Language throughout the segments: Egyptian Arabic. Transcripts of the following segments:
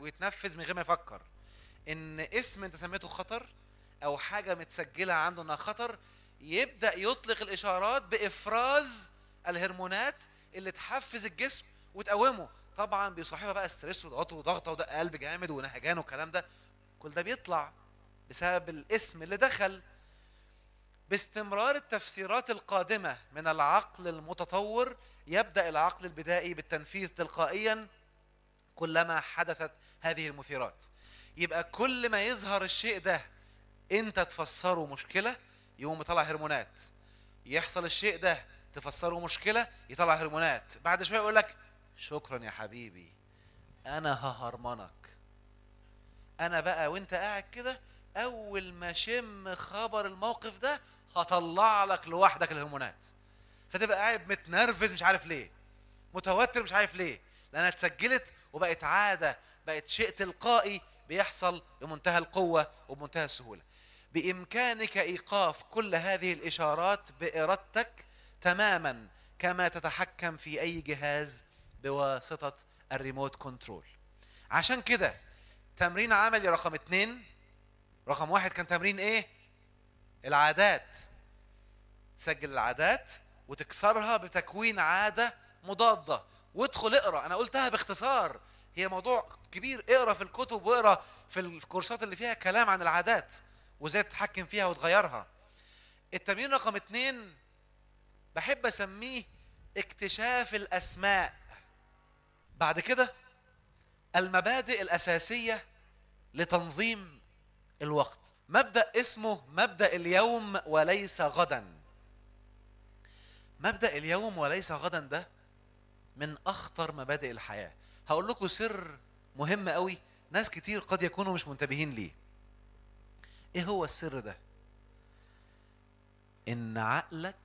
ويتنفذ من غير ما يفكر ان اسم انت سميته خطر او حاجه متسجله عنده انها خطر يبدا يطلق الاشارات بافراز الهرمونات اللي تحفز الجسم وتقومه طبعا بيصاحبها بقى ستريس وضغط وضغطه ودق قلب جامد ونهجان والكلام ده كل ده بيطلع بسبب الاسم اللي دخل باستمرار التفسيرات القادمه من العقل المتطور يبدا العقل البدائي بالتنفيذ تلقائيا كلما حدثت هذه المثيرات يبقى كل ما يظهر الشيء ده انت تفسره مشكله يقوم يطلع هرمونات يحصل الشيء ده تفسره مشكله يطلع هرمونات بعد شويه يقول لك شكرا يا حبيبي انا ههرمنك انا بقى وانت قاعد كده اول ما شم خبر الموقف ده هطلع لك لوحدك الهرمونات فتبقى قاعد متنرفز مش عارف ليه متوتر مش عارف ليه لانها اتسجلت وبقت عاده بقت شيء تلقائي بيحصل بمنتهى القوه وبمنتهى السهوله بامكانك ايقاف كل هذه الاشارات بارادتك تماما كما تتحكم في اي جهاز بواسطه الريموت كنترول عشان كده تمرين عملي رقم اتنين رقم واحد كان تمرين ايه العادات تسجل العادات وتكسرها بتكوين عاده مضاده وادخل اقرا انا قلتها باختصار هي موضوع كبير اقرا في الكتب واقرا في الكورسات اللي فيها كلام عن العادات وازاي تتحكم فيها وتغيرها التمرين رقم اتنين بحب اسميه اكتشاف الاسماء بعد كده المبادئ الاساسيه لتنظيم الوقت مبدا اسمه مبدا اليوم وليس غدا مبدا اليوم وليس غدا ده من اخطر مبادئ الحياه هقول لكم سر مهم قوي ناس كتير قد يكونوا مش منتبهين ليه ايه هو السر ده ان عقلك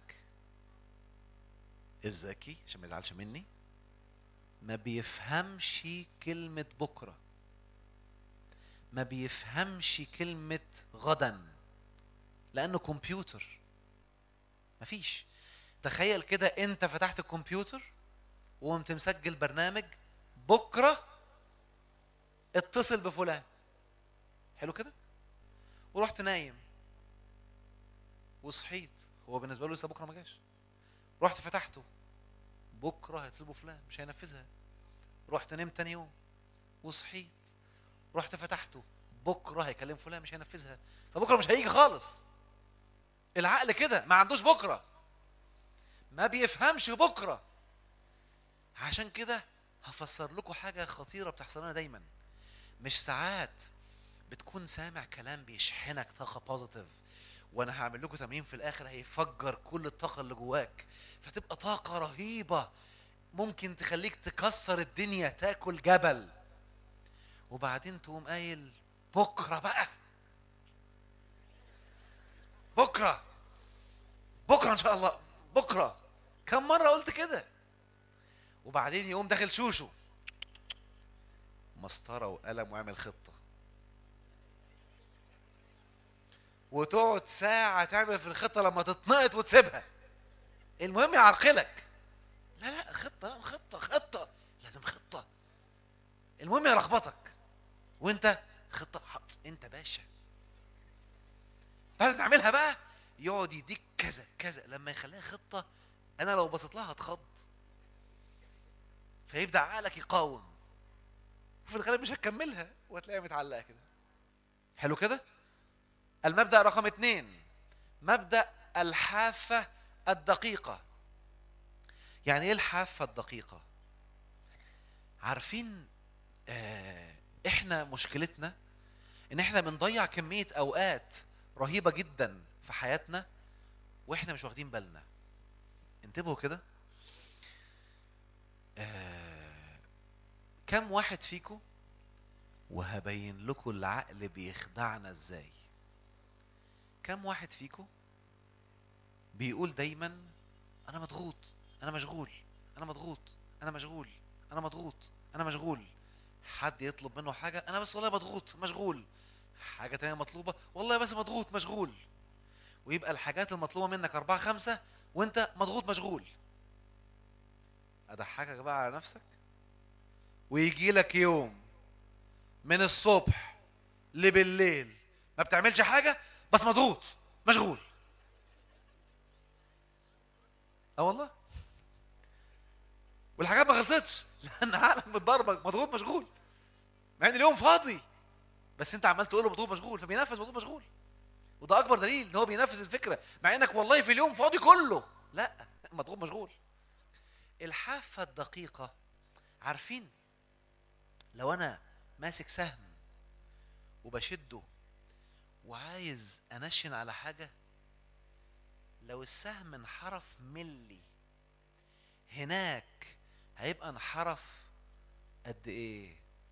الذكي عشان ما يزعلش مني ما بيفهمش كلمة بكرة ما بيفهمش كلمة غدا لأنه كمبيوتر مفيش تخيل كده أنت فتحت الكمبيوتر وقمت مسجل برنامج بكرة اتصل بفلان حلو كده ورحت نايم وصحيت هو بالنسبة له لسه بكرة ما جاش رحت فتحته بكره هيطلبوا فلان مش هينفذها رحت نمت تاني يوم وصحيت رحت فتحته بكره هيكلم فلان مش هينفذها فبكره مش هيجي خالص العقل كده ما عندوش بكره ما بيفهمش بكره عشان كده هفسر لكم حاجه خطيره بتحصل لنا دايما مش ساعات بتكون سامع كلام بيشحنك طاقه بوزيتيف وانا هعمل لكم تمرين في الاخر هيفجر كل الطاقه اللي جواك فتبقى طاقه رهيبه ممكن تخليك تكسر الدنيا تاكل جبل وبعدين تقوم قايل بكره بقى بكره بكره ان شاء الله بكره كم مره قلت كده وبعدين يقوم داخل شوشو مسطره وقلم وعمل خطه وتقعد ساعة تعمل في الخطة لما تتنقط وتسيبها المهم يعرقلك لا لا خطة لا خطة خطة لازم خطة المهم يلخبطك وانت خطة ح- انت باشا بعد ما تعملها بقى يقعد يديك كذا كذا لما يخليها خطة انا لو بصيت لها هتخض فيبدأ عقلك يقاوم وفي الغالب مش هتكملها وهتلاقيها متعلقة كده حلو كده؟ المبدأ رقم اثنين مبدأ الحافة الدقيقة يعني ايه الحافة الدقيقة عارفين آه احنا مشكلتنا ان احنا بنضيع كمية اوقات رهيبة جدا في حياتنا واحنا مش واخدين بالنا انتبهوا كده آه كم واحد فيكم وهبين لكم العقل بيخدعنا ازاي كم واحد فيكم بيقول دايما انا مضغوط انا مشغول انا مضغوط انا مشغول انا مضغوط انا مشغول حد يطلب منه حاجه انا بس والله مضغوط مشغول حاجه تانية مطلوبه والله بس مضغوط مشغول ويبقى الحاجات المطلوبه منك أربعة خمسة وانت مضغوط مشغول اضحكك بقى على نفسك ويجي لك يوم من الصبح لبالليل ما بتعملش حاجه بس مضغوط مشغول اه والله والحاجات ما خلصتش لان عقلك متبرمج مضغوط مشغول مع ان اليوم فاضي بس انت عمال تقول له مضغوط مشغول فبينفذ مضغوط مشغول وده اكبر دليل ان هو بينفذ الفكره مع انك والله في اليوم فاضي كله لا مضغوط مشغول الحافه الدقيقه عارفين لو انا ماسك سهم وبشده وعايز انشن على حاجه لو السهم انحرف ملي هناك هيبقى انحرف قد ايه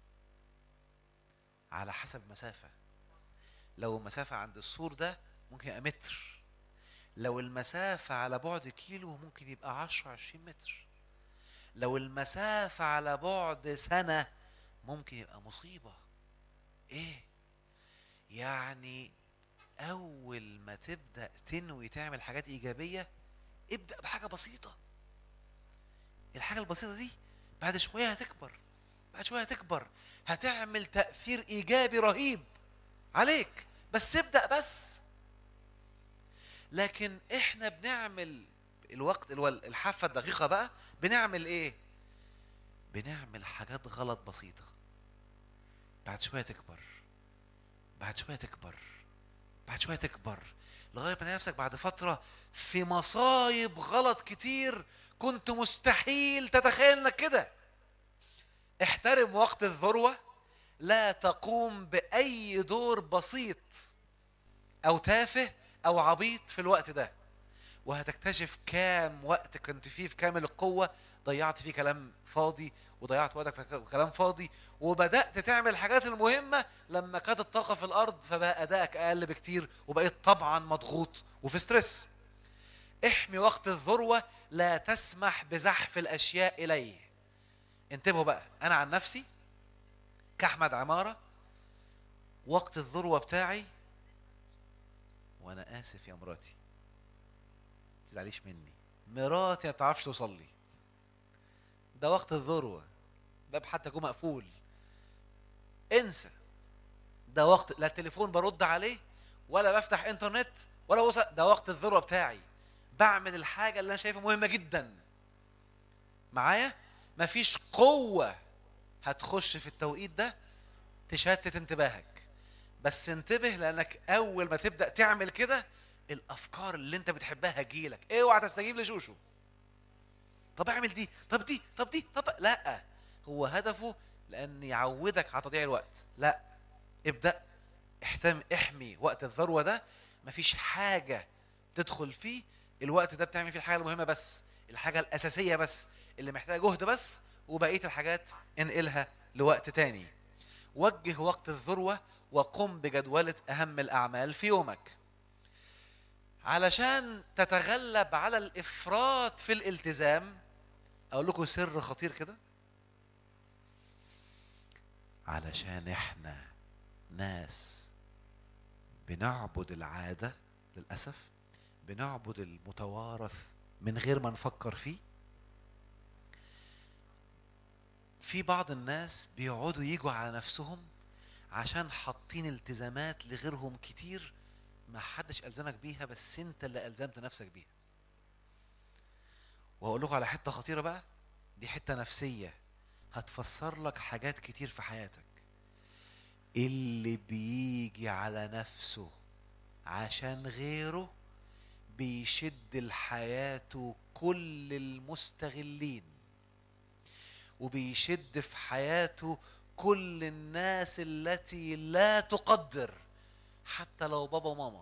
على حسب مسافه لو المسافه عند السور ده ممكن يبقى متر لو المسافه على بعد كيلو ممكن يبقى 10 20 متر لو المسافه على بعد سنه ممكن يبقى مصيبه ايه يعني اول ما تبدا تنوي تعمل حاجات ايجابيه ابدا بحاجه بسيطه الحاجه البسيطه دي بعد شويه هتكبر بعد شويه هتكبر هتعمل تاثير ايجابي رهيب عليك بس ابدا بس لكن احنا بنعمل الوقت الو- الحافه الدقيقه بقى بنعمل ايه بنعمل حاجات غلط بسيطه بعد شويه تكبر بعد شويه تكبر بعد شويه تكبر لغايه ما تلاقي نفسك بعد فتره في مصايب غلط كتير كنت مستحيل تتخيل انك كده احترم وقت الذروه لا تقوم باي دور بسيط او تافه او عبيط في الوقت ده وهتكتشف كام وقت كنت فيه في كامل القوه ضيعت فيه كلام فاضي وضيعت وقتك في كلام فاضي وبدات تعمل الحاجات المهمه لما كانت الطاقه في الارض فبقى ادائك اقل بكتير وبقيت طبعا مضغوط وفي ستريس احمي وقت الذروه لا تسمح بزحف الاشياء اليه انتبهوا بقى انا عن نفسي كاحمد عماره وقت الذروه بتاعي وانا اسف يا مراتي ما تزعليش مني مراتي ما بتعرفش توصل لي ده وقت الذروه باب حتى يكون مقفول انسى ده وقت لا التليفون برد عليه ولا بفتح انترنت ولا وصل ده وقت الذروه بتاعي بعمل الحاجه اللي انا شايفها مهمه جدا معايا مفيش قوه هتخش في التوقيت ده تشتت انتباهك بس انتبه لانك اول ما تبدا تعمل كده الافكار اللي انت بتحبها هتجيلك اوعى تستجيب لشوشو طب اعمل دي طب دي طب دي طب لا هو هدفه لان يعودك على تضييع الوقت لا ابدا احتم احمي وقت الذروه ده مفيش حاجه تدخل فيه الوقت ده بتعمل فيه الحاجه المهمه بس الحاجه الاساسيه بس اللي محتاجه جهد بس وبقيه الحاجات انقلها لوقت تاني وجه وقت الذروه وقم بجدوله اهم الاعمال في يومك علشان تتغلب على الافراط في الالتزام اقول لكم سر خطير كده علشان احنا ناس بنعبد العاده للاسف بنعبد المتوارث من غير ما نفكر فيه في بعض الناس بيقعدوا يجوا على نفسهم عشان حاطين التزامات لغيرهم كتير ما حدش ألزمك بيها بس انت اللي ألزمت نفسك بيها وهقول لكم على حتة خطيرة بقى دي حتة نفسية هتفسر لك حاجات كتير في حياتك اللي بيجي على نفسه عشان غيره بيشد لحياته كل المستغلين وبيشد في حياته كل الناس التي لا تقدر حتى لو بابا وماما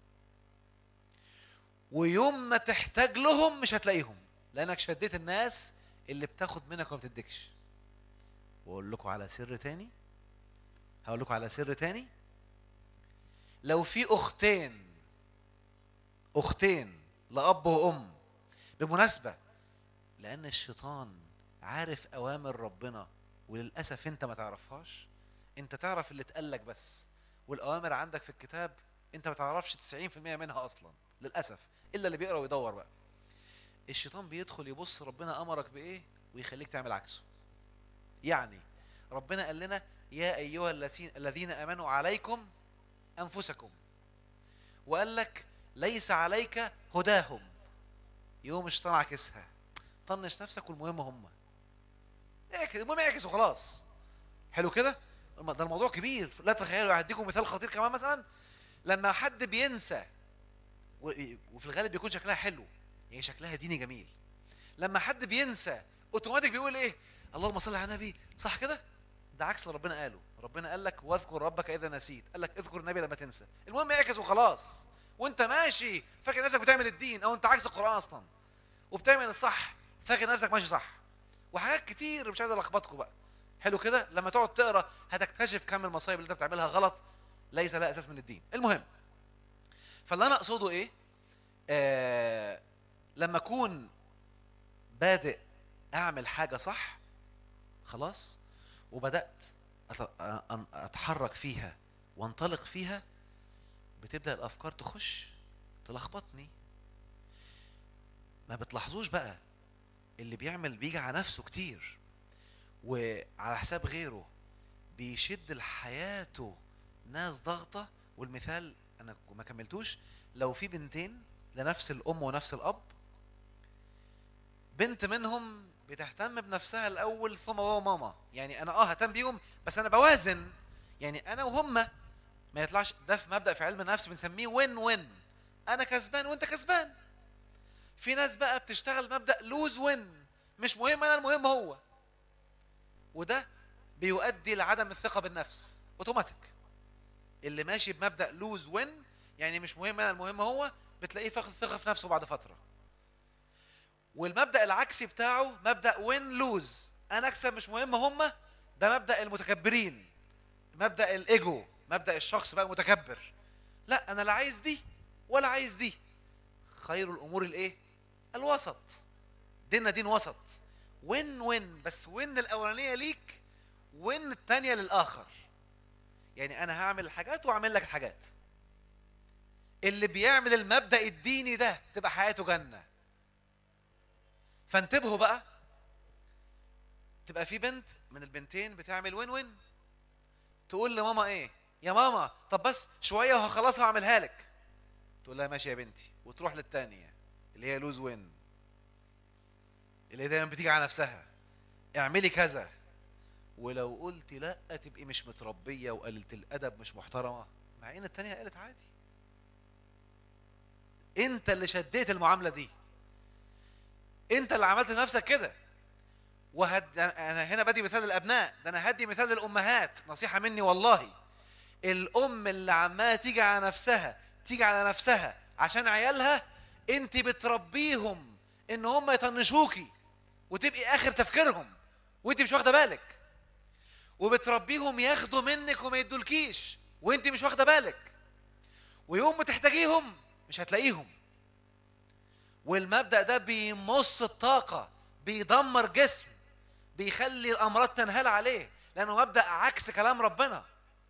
ويوم ما تحتاج لهم مش هتلاقيهم لانك شديت الناس اللي بتاخد منك وما بتديكش واقول لكم على سر تاني هقول لكم على سر تاني لو في اختين اختين لاب وام بالمناسبه لان الشيطان عارف اوامر ربنا وللاسف انت ما تعرفهاش انت تعرف اللي اتقالك بس والاوامر عندك في الكتاب انت ما تعرفش 90% منها اصلا للاسف الا اللي بيقرا ويدور بقى الشيطان بيدخل يبص ربنا امرك بايه ويخليك تعمل عكسه يعني ربنا قال لنا يا ايها الذين الذين امنوا عليكم انفسكم وقال لك ليس عليك هداهم يوم الشيطان عكسها طنش نفسك والمهم هم اعكس المهم اعكس وخلاص حلو كده ده الموضوع كبير لا تخيلوا هديكم مثال خطير كمان مثلا لما حد بينسى و- وفي الغالب بيكون شكلها حلو يعني شكلها ديني جميل لما حد بينسى اوتوماتيك بيقول ايه اللهم صل على النبي صح كده ده عكس اللي ربنا قاله ربنا قال لك واذكر ربك اذا نسيت قال لك اذكر النبي لما تنسى المهم اعكس وخلاص وانت ماشي فاكر نفسك بتعمل الدين او انت عكس القران اصلا وبتعمل الصح فاكر نفسك ماشي صح وحاجات كتير مش عايز الخبطكم بقى حلو كده لما تقعد تقرا هتكتشف كم المصايب اللي انت بتعملها غلط ليس لها اساس من الدين المهم فاللي انا اقصده ايه آه لما اكون بادئ اعمل حاجه صح خلاص وبدات أت- أن- اتحرك فيها وانطلق فيها بتبدا الافكار تخش تلخبطني ما بتلاحظوش بقى اللي بيعمل بيجي على نفسه كتير وعلى حساب غيره بيشد لحياته ناس ضغطة والمثال أنا ما كملتوش لو في بنتين لنفس الأم ونفس الأب بنت منهم بتهتم بنفسها الأول ثم بابا وماما يعني أنا أه ههتم بيهم بس أنا بوازن يعني أنا وهم ما يطلعش ده في مبدأ في علم النفس بنسميه وين وين أنا كسبان وأنت كسبان في ناس بقى بتشتغل مبدأ لوز وين مش مهم أنا المهم هو وده بيؤدي لعدم الثقة بالنفس اوتوماتيك اللي ماشي بمبدأ لوز وين يعني مش مهم انا المهم هو بتلاقيه فاقد ثقة في نفسه بعد فترة والمبدأ العكسي بتاعه مبدأ وين لوز انا اكسب مش مهم هم ده مبدأ المتكبرين مبدأ الايجو مبدأ الشخص بقى متكبر لا انا لا عايز دي ولا عايز دي خير الامور الايه الوسط ديننا دين وسط وين وين بس وين الاولانيه ليك وين الثانيه للاخر يعني انا هعمل الحاجات واعمل لك الحاجات اللي بيعمل المبدا الديني ده تبقى حياته جنه فانتبهوا بقى تبقى في بنت من البنتين بتعمل وين وين تقول لماما ايه يا ماما طب بس شويه وهخلصها واعملها لك تقول لها ماشي يا بنتي وتروح للتانيه اللي هي لوز وين اللي دايما بتيجي على نفسها اعملي كذا ولو قلت لا تبقي مش متربيه وقلة الادب مش محترمه مع ان التانيه قالت عادي انت اللي شديت المعامله دي انت اللي عملت لنفسك كده وهد انا هنا بدي مثال للابناء ده انا هدي مثال للامهات نصيحه مني والله الام اللي عماله تيجي على نفسها تيجي على نفسها عشان عيالها انت بتربيهم ان هم يطنشوكي وتبقي اخر تفكيرهم وانت مش واخده بالك وبتربيهم ياخدوا منك وما يدولكيش وانت مش واخده بالك ويوم ما تحتاجيهم مش هتلاقيهم والمبدا ده بيمص الطاقه بيدمر جسم بيخلي الامراض تنهال عليه لانه مبدا عكس كلام ربنا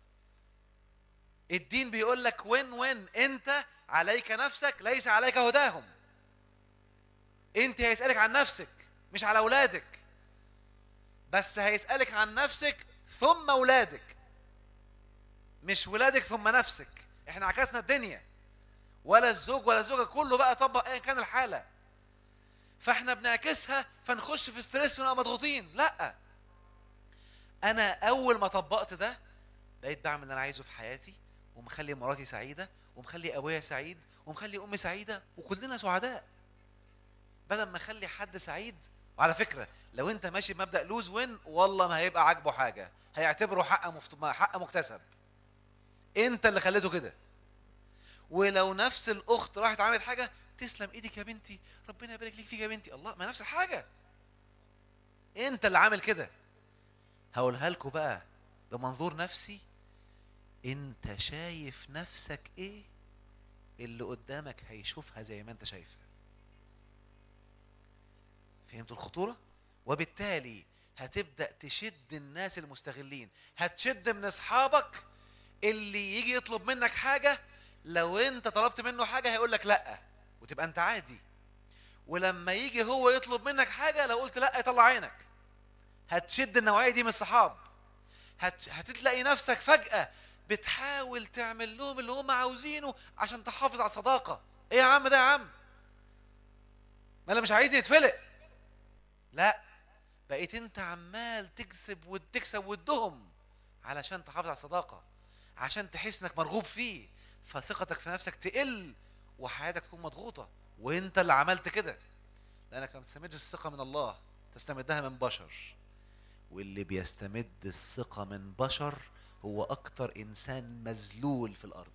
الدين بيقول لك وين وين انت عليك نفسك ليس عليك هداهم انت هيسالك عن نفسك مش على اولادك بس هيسالك عن نفسك ثم اولادك مش ولادك ثم نفسك احنا عكسنا الدنيا ولا الزوج ولا الزوجه كله بقى طبق ايا كان الحاله فاحنا بنعكسها فنخش في ستريس ونبقى مضغوطين لا انا اول ما طبقت ده بقيت بعمل اللي انا عايزه في حياتي ومخلي مراتي سعيده ومخلي ابويا سعيد ومخلي امي سعيده وكلنا سعداء بدل ما اخلي حد سعيد وعلى فكره لو انت ماشي بمبدا لوز وين والله ما هيبقى عاجبه حاجه هيعتبره حق مفت... حق مكتسب انت اللي خليته كده ولو نفس الاخت راحت عملت حاجه تسلم ايدك يا بنتي ربنا يبارك ليك فيك يا بنتي الله ما نفس الحاجه انت اللي عامل كده هقولها لكم بقى بمنظور نفسي انت شايف نفسك ايه اللي قدامك هيشوفها زي ما انت شايفها فهمتوا الخطوره وبالتالي هتبدا تشد الناس المستغلين هتشد من اصحابك اللي يجي يطلب منك حاجه لو انت طلبت منه حاجه هيقول لك لا وتبقى انت عادي ولما يجي هو يطلب منك حاجه لو قلت لا يطلع عينك هتشد النوعيه دي من الصحاب هت... هتلاقي نفسك فجأة بتحاول تعمل لهم اللي هم عاوزينه عشان تحافظ على الصداقة ايه يا عم ده يا عم ما انا مش عايزني يتفلق لا بقيت انت عمال تكسب وتكسب ودهم علشان تحافظ على الصداقة عشان تحس انك مرغوب فيه فثقتك في نفسك تقل وحياتك تكون مضغوطة وانت اللي عملت كده لانك ما بتستمدش الثقة من الله تستمدها من بشر واللي بيستمد الثقة من بشر هو أكتر إنسان مذلول في الأرض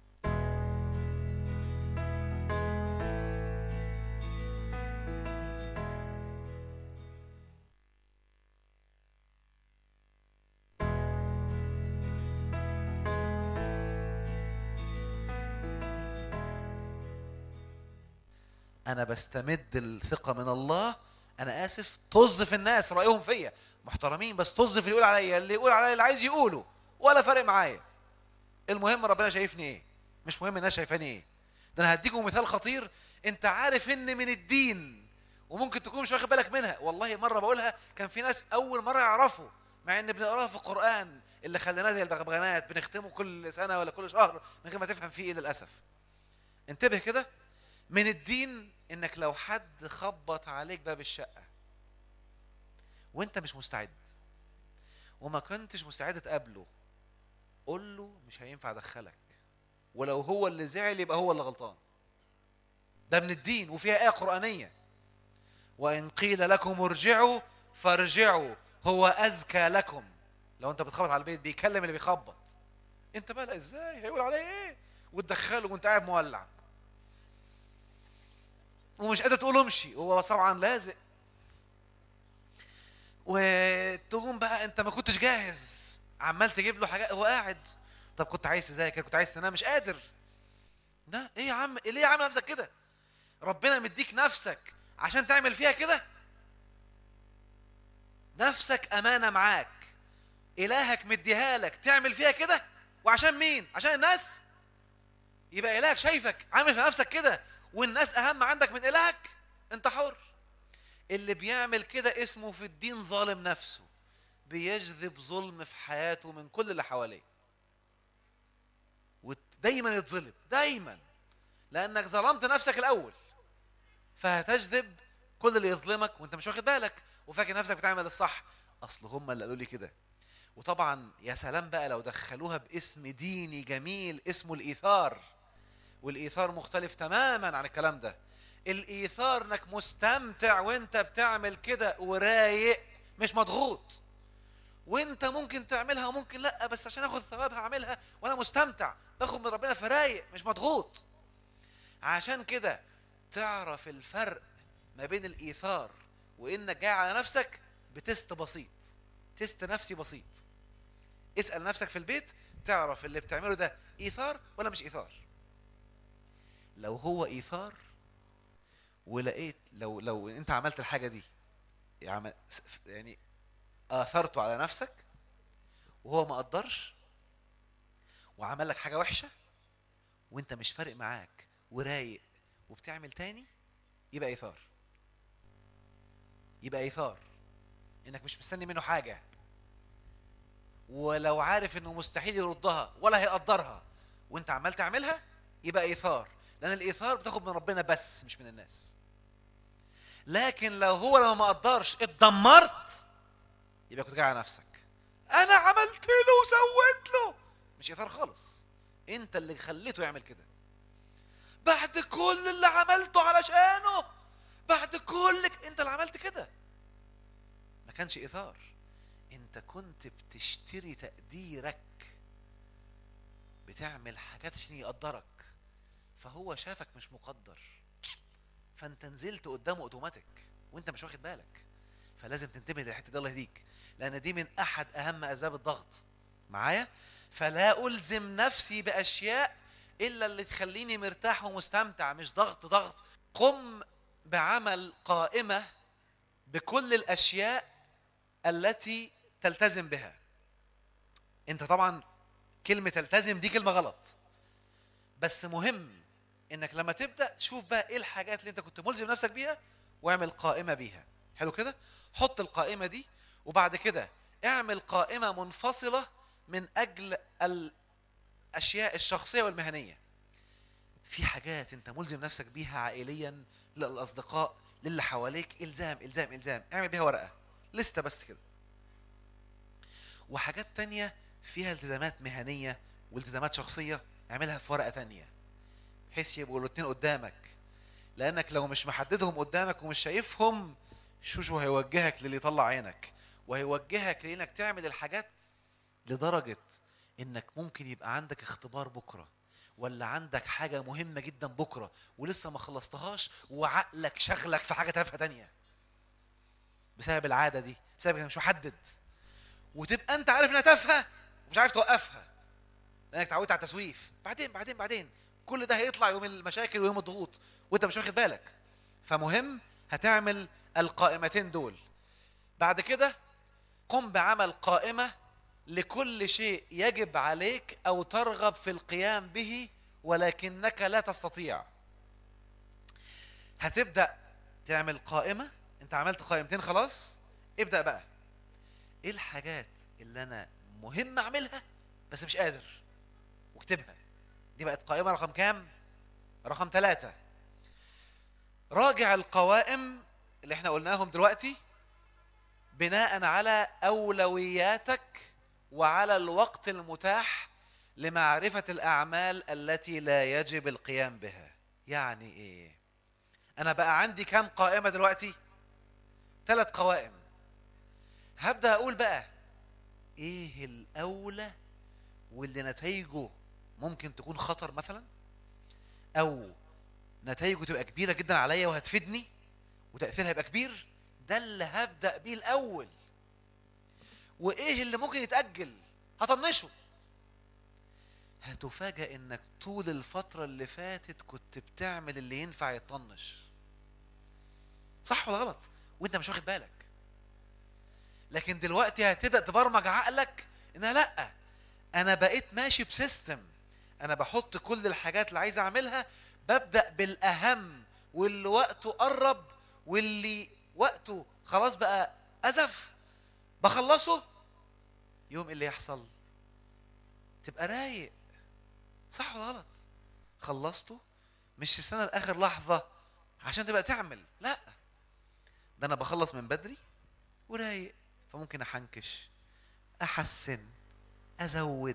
أنا بستمد الثقة من الله أنا آسف طز في الناس رأيهم فيا محترمين بس طز في اللي يقول عليا اللي يقول عليا اللي عايز يقوله ولا فارق معايا المهم ربنا شايفني ايه مش مهم الناس شايفاني ايه ده انا هديكم مثال خطير انت عارف ان من الدين وممكن تكون مش واخد بالك منها والله مره بقولها كان في ناس اول مره يعرفوا مع ان بنقراها في القران اللي خليناه زي البغبغانات بنختمه كل سنه ولا كل شهر من غير ما تفهم فيه ايه للاسف انتبه كده من الدين انك لو حد خبط عليك باب الشقه وانت مش مستعد وما كنتش مستعد تقابله قول له مش هينفع ادخلك ولو هو اللي زعل يبقى هو اللي غلطان ده من الدين وفيها آية قرآنية وإن قيل لكم ارجعوا فارجعوا هو أزكى لكم لو أنت بتخبط على البيت بيكلم اللي بيخبط أنت بقى لا إزاي هيقول عليه إيه وتدخله وأنت قاعد مولع ومش قادر تقول امشي هو طبعا لازق وتقوم بقى انت ما كنتش جاهز عمال تجيب له حاجات هو قاعد طب كنت عايز تذاكر كنت عايز تنام مش قادر ده ايه يا عم ليه يا عم نفسك كده ربنا مديك نفسك عشان تعمل فيها كده نفسك امانه معاك الهك مديها لك تعمل فيها كده وعشان مين عشان الناس يبقى الهك شايفك عامل في نفسك كده والناس اهم عندك من الهك انت حر اللي بيعمل كده اسمه في الدين ظالم نفسه بيجذب ظلم في حياته من كل اللي حواليه ودايما يتظلم دايما لانك ظلمت نفسك الاول فهتجذب كل اللي يظلمك وانت مش واخد بالك وفاكر نفسك بتعمل الصح اصل هم اللي قالوا لي كده وطبعا يا سلام بقى لو دخلوها باسم ديني جميل اسمه الايثار والايثار مختلف تماما عن الكلام ده الايثار انك مستمتع وانت بتعمل كده ورايق مش مضغوط وانت ممكن تعملها وممكن لا بس عشان اخد ثوابها اعملها وانا مستمتع باخد من ربنا فرايق مش مضغوط عشان كده تعرف الفرق ما بين الايثار وانك جاي على نفسك بتست بسيط تست نفسي بسيط اسال نفسك في البيت تعرف اللي بتعمله ده ايثار ولا مش ايثار لو هو ايثار ولقيت لو لو انت عملت الحاجه دي يعني يعني اثرته على نفسك وهو ما قدرش وعمل لك حاجه وحشه وانت مش فارق معاك ورايق وبتعمل تاني يبقى ايثار يبقى ايثار انك مش مستني منه حاجه ولو عارف انه مستحيل يردها ولا هيقدرها وانت عمال تعملها يبقى ايثار لان الايثار بتاخد من ربنا بس مش من الناس لكن لو هو لما ما قدرش اتدمرت يبقى كنت جاي على نفسك انا عملت له وسويت له مش ايثار خالص انت اللي خليته يعمل كده بعد كل اللي عملته علشانه بعد كل انت اللي عملت كده ما كانش ايثار انت كنت بتشتري تقديرك بتعمل حاجات عشان يقدرك فهو شافك مش مقدر فانت نزلت قدامه اوتوماتيك وانت مش واخد بالك فلازم تنتبه للحته دي الله يهديك لان دي من احد اهم اسباب الضغط معايا فلا الزم نفسي باشياء الا اللي تخليني مرتاح ومستمتع مش ضغط ضغط قم بعمل قائمه بكل الاشياء التي تلتزم بها انت طبعا كلمه تلتزم دي كلمه غلط بس مهم انك لما تبدا تشوف بقى ايه الحاجات اللي انت كنت ملزم نفسك بيها واعمل قائمه بيها حلو كده حط القائمه دي وبعد كده اعمل قائمه منفصله من اجل الاشياء الشخصيه والمهنيه في حاجات انت ملزم نفسك بيها عائليا للاصدقاء للي حواليك الزام الزام الزام اعمل بيها ورقه لسته بس كده وحاجات تانية فيها التزامات مهنيه والتزامات شخصيه اعملها في ورقه تانية بحيث يبقوا الاتنين قدامك لانك لو مش محددهم قدامك ومش شايفهم شوشو هيوجهك للي يطلع عينك وهيوجهك لانك تعمل الحاجات لدرجه انك ممكن يبقى عندك اختبار بكره ولا عندك حاجه مهمه جدا بكره ولسه ما خلصتهاش وعقلك شغلك في حاجه تافهه تانية بسبب العاده دي بسبب انك مش محدد وتبقى انت عارف انها تافهه ومش عارف توقفها لانك اتعودت على التسويف بعدين بعدين بعدين كل ده هيطلع يوم المشاكل ويوم الضغوط وانت مش واخد بالك فمهم هتعمل القائمتين دول بعد كده قم بعمل قائمه لكل شيء يجب عليك او ترغب في القيام به ولكنك لا تستطيع هتبدا تعمل قائمه انت عملت قائمتين خلاص ابدا بقى ايه الحاجات اللي انا مهم اعملها بس مش قادر واكتبها دي بقت قائمه رقم كام رقم ثلاثة راجع القوائم اللي احنا قلناهم دلوقتي بناء على اولوياتك وعلى الوقت المتاح لمعرفة الأعمال التي لا يجب القيام بها يعني إيه أنا بقى عندي كام قائمة دلوقتي ثلاث قوائم هبدأ أقول بقى إيه الأولى واللي نتائجه ممكن تكون خطر مثلا أو نتائجه تبقى كبيرة جدا عليا وهتفيدني وتأثيرها يبقى كبير ده اللي هبدأ بيه الأول وايه اللي ممكن يتاجل هطنشه هتفاجأ انك طول الفترة اللي فاتت كنت بتعمل اللي ينفع يطنش صح ولا غلط وانت مش واخد بالك لكن دلوقتي هتبدأ تبرمج عقلك انها لا انا بقيت ماشي بسيستم انا بحط كل الحاجات اللي عايز اعملها ببدأ بالاهم واللي وقته قرب واللي وقته خلاص بقى ازف بخلصه يوم اللي يحصل تبقى رايق صح ولا غلط خلصته مش تستنى لاخر لحظه عشان تبقى تعمل لا ده انا بخلص من بدري ورايق فممكن احنكش احسن ازود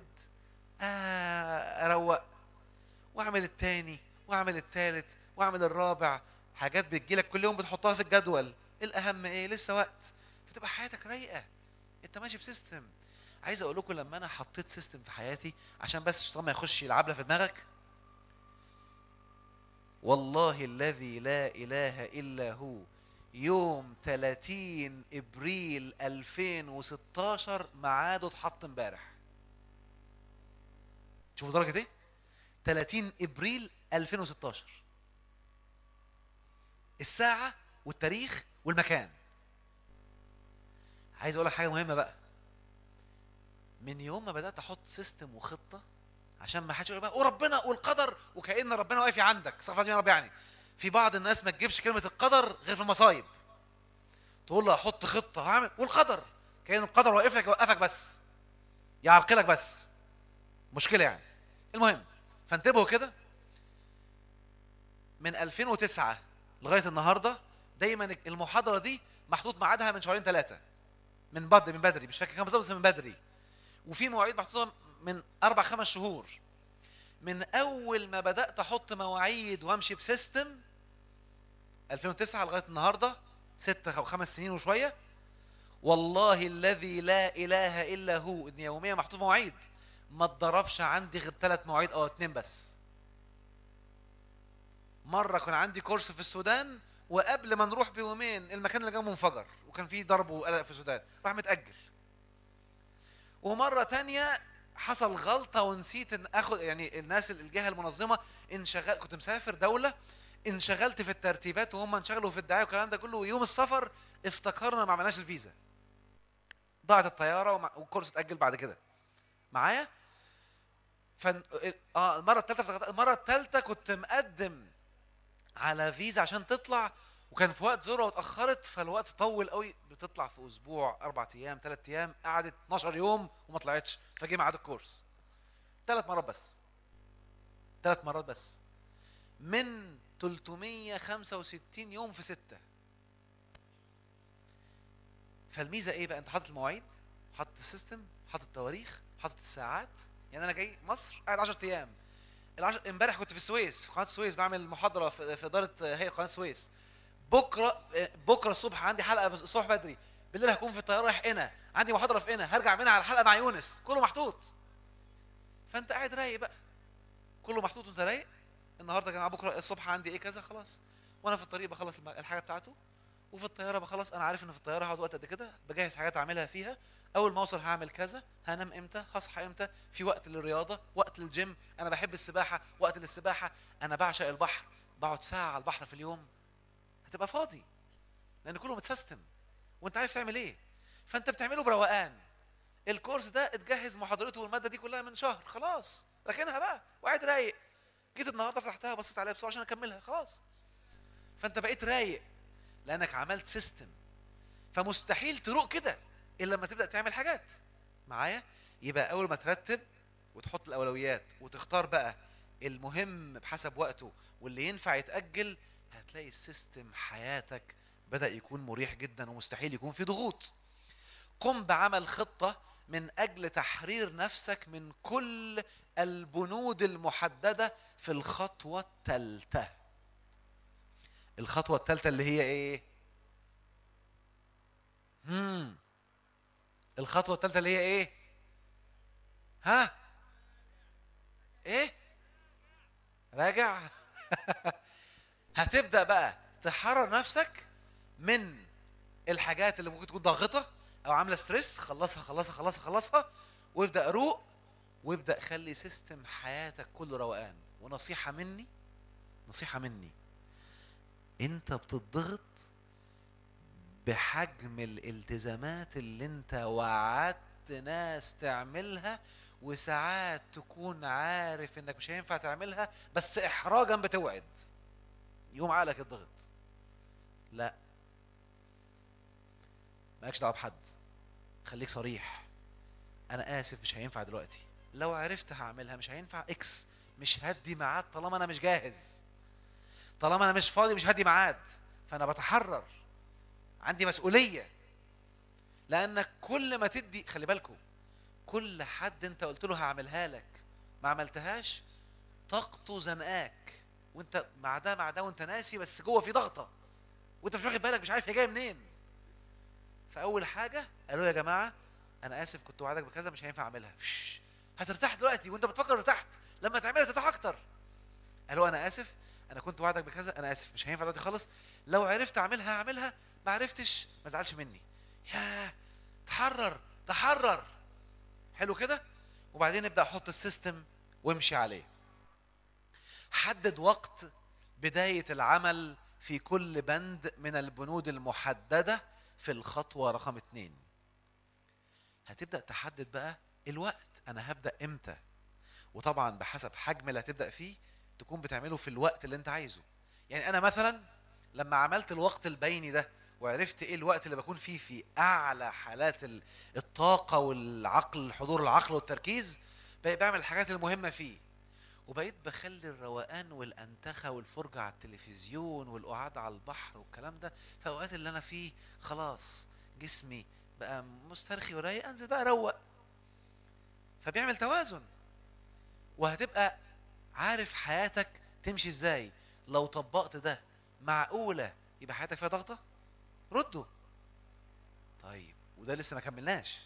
اروق واعمل التاني واعمل التالت واعمل الرابع حاجات بتجيلك كل يوم بتحطها في الجدول الاهم ايه لسه وقت فتبقى حياتك رايقه انت ماشي بسيستم عايز اقول لكم لما انا حطيت سيستم في حياتي عشان بس الشيطان ما يخش يلعب في دماغك والله الذي لا اله الا هو يوم 30 ابريل 2016 ميعاده اتحط امبارح شوفوا درجه ايه 30 ابريل 2016 الساعه والتاريخ والمكان عايز اقول لك حاجه مهمه بقى من يوم ما بدات احط سيستم وخطه عشان ما حدش يقول بقى وربنا والقدر وكأن ربنا واقف عندك صح يا رب يعني في بعض الناس ما تجيبش كلمه القدر غير في المصايب تقول له احط خطه هعمل والقدر كأن القدر واقف لك يوقفك بس يعرقلك بس مشكله يعني المهم فانتبهوا كده من 2009 لغايه النهارده دايما المحاضره دي محطوط ميعادها من شهرين ثلاثه من بدري من بدري مش فاكر كام بالظبط بس من بدري وفي مواعيد محطوطه من اربع خمس شهور من اول ما بدات احط مواعيد وامشي بسيستم 2009 لغايه النهارده ستة او خمس سنين وشويه والله الذي لا اله الا هو ان يوميا محطوط مواعيد ما اتضربش عندي غير ثلاث مواعيد او اتنين بس مره كان عندي كورس في السودان وقبل ما نروح بيومين المكان اللي جنبه انفجر وكان فيه ضرب وقلق في السودان راح متاجل ومره تانية حصل غلطه ونسيت ان اخد يعني الناس الجهه المنظمه انشغل كنت مسافر دوله انشغلت في الترتيبات وهم انشغلوا في الدعايه والكلام ده كله ويوم السفر افتكرنا ما عملناش الفيزا ضاعت الطياره والكورس اتاجل بعد كده معايا فن... اه المره الثالثه المره الثالثه كنت مقدم على فيزا عشان تطلع وكان في وقت ذروه واتاخرت فالوقت طول قوي بتطلع في اسبوع اربع ايام ثلاث ايام قعدت 12 يوم وما طلعتش فجه ميعاد الكورس ثلاث مرات بس ثلاث مرات بس من 365 يوم في ستة فالميزه ايه بقى انت حاطط المواعيد حاطط السيستم حاطط التواريخ حاطط الساعات يعني انا جاي مصر قاعد 10 ايام العشر امبارح كنت في السويس في قناه السويس بعمل محاضره في في اداره هيئه قناه السويس بكره بكره الصبح عندي حلقه بس- الصبح بدري بالليل هكون في الطياره رايح هنا عندي محاضره في هنا هرجع منها على الحلقه مع يونس كله محطوط فانت قاعد رايق بقى كله محطوط وانت رايق النهارده يا جماعه بكره الصبح عندي ايه كذا خلاص وانا في الطريق بخلص الم- الحاجه بتاعته وفي الطياره بخلص انا عارف ان في الطياره هقعد وقت قد كده بجهز حاجات اعملها فيها اول ما اوصل هعمل كذا هنام امتى هصحى امتى في وقت للرياضه وقت للجيم انا بحب السباحه وقت للسباحه انا بعشق البحر بقعد ساعه على البحر في اليوم هتبقى فاضي لان كله متسيستم وانت عارف تعمل ايه فانت بتعمله بروقان الكورس ده اتجهز محاضرته والماده دي كلها من شهر خلاص راكنها بقى وقاعد رايق جيت النهارده فتحتها بصيت عليها بسرعه عشان اكملها خلاص فانت بقيت رايق لانك عملت سيستم فمستحيل تروق كده الا لما تبدا تعمل حاجات معايا يبقى اول ما ترتب وتحط الاولويات وتختار بقى المهم بحسب وقته واللي ينفع يتاجل هتلاقي السيستم حياتك بدا يكون مريح جدا ومستحيل يكون في ضغوط قم بعمل خطه من اجل تحرير نفسك من كل البنود المحدده في الخطوه الثالثه الخطوه الثالثه اللي هي ايه امم الخطوه الثالثه اللي هي ايه ها ايه راجع هتبدا بقى تحرر نفسك من الحاجات اللي ممكن تكون ضاغطه او عامله ستريس خلصها خلصها خلصها خلصها وابدا روق وابدا خلي سيستم حياتك كله روقان ونصيحه مني نصيحه مني انت بتضغط بحجم الالتزامات اللي انت وعدت ناس تعملها وساعات تكون عارف انك مش هينفع تعملها بس احراجا بتوعد يقوم عقلك يضغط لا مالكش دعوه بحد خليك صريح انا اسف مش هينفع دلوقتي لو عرفت هعملها مش هينفع اكس مش هدي ميعاد طالما انا مش جاهز طالما انا مش فاضي مش هدي ميعاد فانا بتحرر عندي مسؤوليه لانك كل ما تدي خلي بالكم كل حد انت قلت له هعملها لك ما عملتهاش طاقته زنقاك وانت مع ده مع ده وانت ناسي بس جوه في ضغطه وانت مش واخد بالك مش عارف هي جايه منين فاول حاجه قالوا يا جماعه انا اسف كنت وعدك بكذا مش هينفع اعملها فش. هترتاح دلوقتي وانت بتفكر ارتحت لما تعملها ترتاح اكتر قالوا انا اسف انا كنت وعدك بكذا انا اسف مش هينفع دلوقتي خالص لو عرفت اعملها اعملها ما عرفتش ما تزعلش مني يا تحرر تحرر حلو كده وبعدين ابدا حط السيستم وامشي عليه حدد وقت بدايه العمل في كل بند من البنود المحدده في الخطوه رقم اتنين هتبدا تحدد بقى الوقت انا هبدا امتى وطبعا بحسب حجم اللي هتبدا فيه تكون بتعمله في الوقت اللي انت عايزه يعني انا مثلا لما عملت الوقت البيني ده وعرفت ايه الوقت اللي بكون فيه في اعلى حالات ال- الطاقه والعقل حضور العقل والتركيز بقيت بعمل الحاجات المهمه فيه وبقيت بخلي الروقان والانتخه والفرجه على التلفزيون والقعاد على البحر والكلام ده في اوقات اللي انا فيه خلاص جسمي بقى مسترخي ورايق انزل بقى اروق فبيعمل توازن وهتبقى عارف حياتك تمشي ازاي لو طبقت ده معقوله يبقى حياتك فيها ضغطه ردوا طيب وده لسه ما كملناش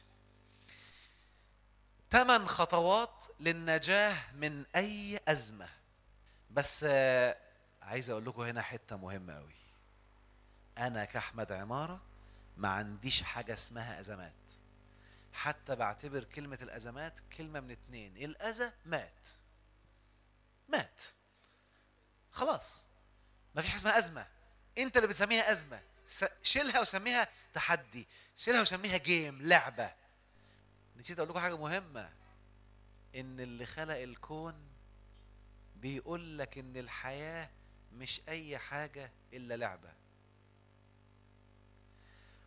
ثمان خطوات للنجاة من أي أزمة بس آه، عايز أقول لكم هنا حتة مهمة أوي أنا كأحمد عمارة ما عنديش حاجة اسمها أزمات حتى بعتبر كلمة الأزمات كلمة من اتنين الأذى مات مات خلاص ما فيش حاجة اسمها أزمة أنت اللي بتسميها أزمة س- شيلها وسميها تحدي شيلها وسميها جيم لعبة نسيت أقول لكم حاجة مهمة إن اللي خلق الكون بيقول لك إن الحياة مش أي حاجة إلا لعبة